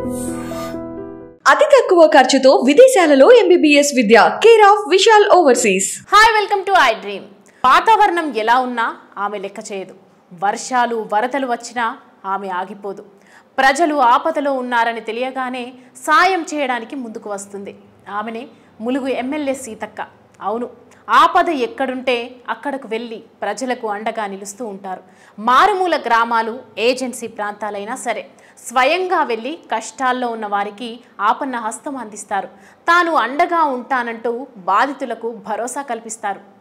అతి తక్కువ ఖర్చుతో విదేశాలలో ఎంబీబీఎస్ విద్య care of Vishal overseas hi welcome to I dream వాతావరణం ఎలా ఉన్నా ఆమె లెక్క చేయదు వర్షాలు వరదలు వచ్చినా ఆమె ఆగిపోదు ప్రజలు ఆపదలో ఉన్నారని తెలియగానే సాయం చేయడానికి ముందుకు వస్తుంది ఆమెనే ములుగు ఎమ్మెల్యే సీతక్క అవును ఆపద ఎక్కడుంటే అక్కడకు వెళ్ళి ప్రజలకు అండగా నిలుస్తూ ఉంటారు మారుమూల గ్రామాలు ఏజెన్సీ ప్రాంతాలైనా సరే స్వయంగా వెళ్ళి కష్టాల్లో ఉన్న వారికి ఆపన్న హస్తం అందిస్తారు తాను అండగా ఉంటానంటూ బాధితులకు భరోసా కల్పిస్తారు